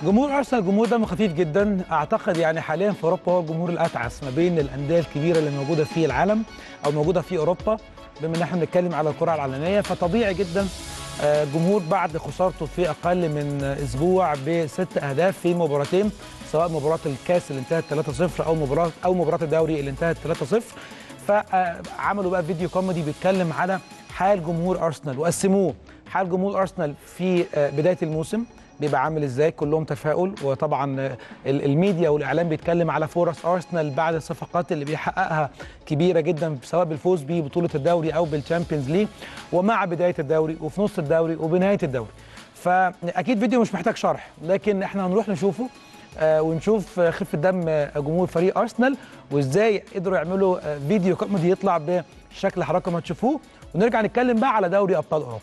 جمهور ارسنال جمهور دمه خفيف جدا اعتقد يعني حاليا في اوروبا هو الجمهور الاتعس ما بين الانديه الكبيره اللي موجوده في العالم او موجوده في اوروبا بما ان احنا بنتكلم على الكره العالميه فطبيعي جدا آه، جمهور بعد خسارته في اقل من اسبوع بست اهداف في مباراتين سواء مباراه الكاس اللي انتهت 3-0 او مباراه او مباراه الدوري اللي انتهت 3-0 فعملوا بقى فيديو كوميدي بيتكلم على حال جمهور ارسنال وقسموه حال جمهور ارسنال في آه، بدايه الموسم بيبقى عامل ازاي كلهم تفاؤل وطبعا آه، ال- الميديا والاعلام بيتكلم على فرص ارسنال بعد الصفقات اللي بيحققها كبيره جدا سواء بالفوز ببطوله الدوري او بالتشامبيونز ليج ومع بدايه الدوري وفي نص الدوري وبنهايه الدوري فاكيد فيديو مش محتاج شرح لكن احنا هنروح نشوفه آه، ونشوف آه، خفه دم آه، جمهور فريق ارسنال وازاي قدروا يعملوا آه، فيديو كوميدي يطلع بشكل حضراتكم هتشوفوه ونرجع نتكلم بقى على دوري ابطال اوروبا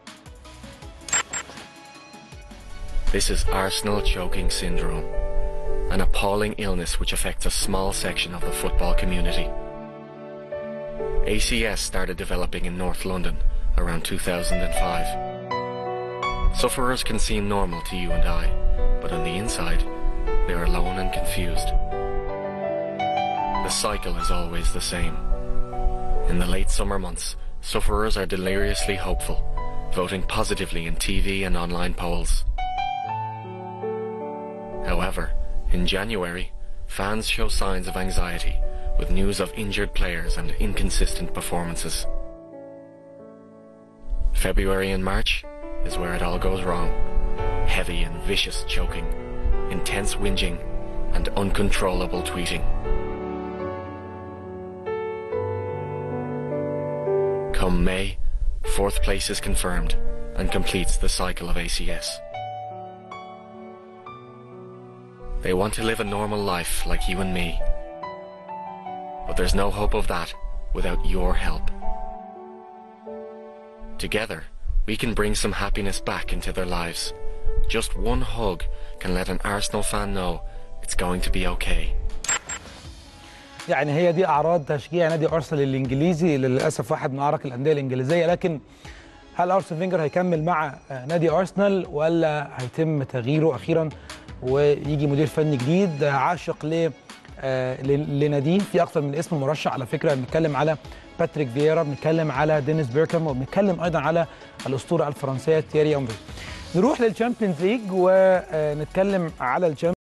This is Arsenal choking syndrome, an appalling illness which affects a small section of the football community. ACS started developing in North London around 2005. Sufferers can seem normal to you and I, but on the inside, they are alone and confused. The cycle is always the same. In the late summer months, sufferers are deliriously hopeful, voting positively in TV and online polls. However, in January, fans show signs of anxiety with news of injured players and inconsistent performances. February and March is where it all goes wrong. Heavy and vicious choking, intense whinging, and uncontrollable tweeting. Come May, fourth place is confirmed and completes the cycle of ACS. They want to live a normal life like you and me. But there's no hope of that without your help. Together, we can bring some happiness back into their lives. Just one hug can let an Arsenal fan know it's going to be okay. يعني هي دي اعراض تشجيع نادي ارسنال الانجليزي اللي للاسف واحد من اعرق الانديه الانجليزيه لكن هل ارسن فينجر هيكمل مع آه، نادي ارسنال ولا هيتم تغييره اخيرا ويجي مدير فني جديد آه، عاشق ل آه، ل- لناديه في اكثر من اسم مرشح على فكره بنتكلم على باتريك فييرا بنتكلم على دينيس بيركام وبنتكلم ايضا على الاسطوره الفرنسيه تيري اونري نروح للشامبيونز ليج ونتكلم على الشامبيونز